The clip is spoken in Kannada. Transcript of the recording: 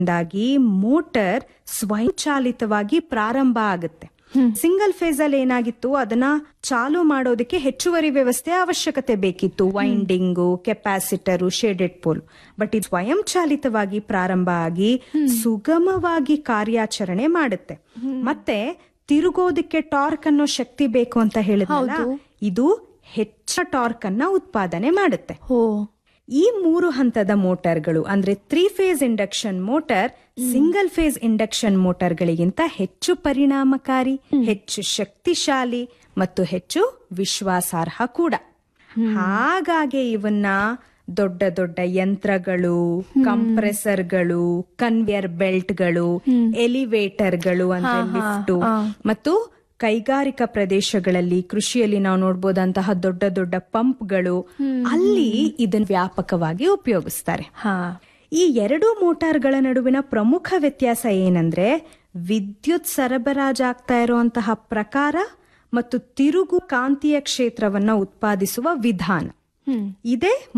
ದಾಗಿ ಮೋಟರ್ ಸ್ವಯಂಚಾಲಿತವಾಗಿ ಪ್ರಾರಂಭ ಆಗುತ್ತೆ ಸಿಂಗಲ್ ಫೇಸ್ ಅಲ್ಲಿ ಏನಾಗಿತ್ತು ಅದನ್ನ ಚಾಲು ಮಾಡೋದಕ್ಕೆ ಹೆಚ್ಚುವರಿ ವ್ಯವಸ್ಥೆ ಅವಶ್ಯಕತೆ ಬೇಕಿತ್ತು winding capacitor shaded pole but ಇದು ಸ್ವಯಂಚಾಲಿತವಾಗಿ ಪ್ರಾರಂಭ ಆಗಿ ಸುಗಮವಾಗಿ ಕಾರ್ಯಾಚರಣೆ ಮಾಡುತ್ತೆ ಮತ್ತೆ ತಿರುಗೋದಕ್ಕೆ ಟಾರ್ಕ್ ಅನ್ನೋ ಶಕ್ತಿ ಬೇಕು ಅಂತ ಹೇಳಿದ್ನಲ್ಲ ಇದು ಹೆಚ್ಚ ಟಾರ್ಕ್ ಅನ್ನ ಉತ್ಪಾದನೆ ಮಾಡುತ್ತೆ ಹೋ ಈ ಮೂರು ಹಂತದ ಮೋಟಾರ್ಗಳು ಅಂದ್ರೆ three phase induction motor single phase induction ಮೋಟಾರ್ಗಳಿಗಿಂತ ಹೆಚ್ಚು ಪರಿಣಾಮಕಾರಿ ಹೆಚ್ಚು ಶಕ್ತಿಶಾಲಿ ಮತ್ತು ಹೆಚ್ಚು ವಿಶ್ವಾಸಾರ್ಹ ಕೂಡ ಹಾಗಾಗಿ ಇವನ್ನ ದೊಡ್ಡ ದೊಡ್ಡ ಯಂತ್ರಗಳು ಕಂಪ್ರೆಸರ್ಗಳು ಕನ್ವೇಯರ್ ಬೆಲ್ಟ್ಗಳು ಎಲಿವೇಟರ್ಗಳು ಅಂದ್ರೆ ಲಿಫ್ಟು ಮತ್ತು ಕೈಗಾರಿಕಾ ಪ್ರದೇಶಗಳಲ್ಲಿ ಕೃಷಿಯಲ್ಲಿ ನಾವು ನೋಡ್ಬೋದಂತಹ ದೊಡ್ಡ ದೊಡ್ಡ ಪಂಪ್ಗಳು ಅಲ್ಲಿ ಇದನ್ನ ವ್ಯಾಪಕವಾಗಿ ಉಪಯೋಗಿಸ್ತಾರೆ ಹಾ ಈ ಎರಡು ಮೋಟಾರ್ಗಳ ನಡುವಿನ ಪ್ರಮುಖ ವ್ಯತ್ಯಾಸ ಏನಂದ್ರೆ ವಿದ್ಯುತ್ ಸರಬರಾಜಾಗ್ತಾ ಇರುವಂತಹ ಪ್ರಕಾರ ಮತ್ತು ತಿರುಗು ಕಾಂತೀಯ ಕ್ಷೇತ್ರವನ್ನ ಉತ್ಪಾದಿಸುವ ವಿಧಾನ ಇದೇ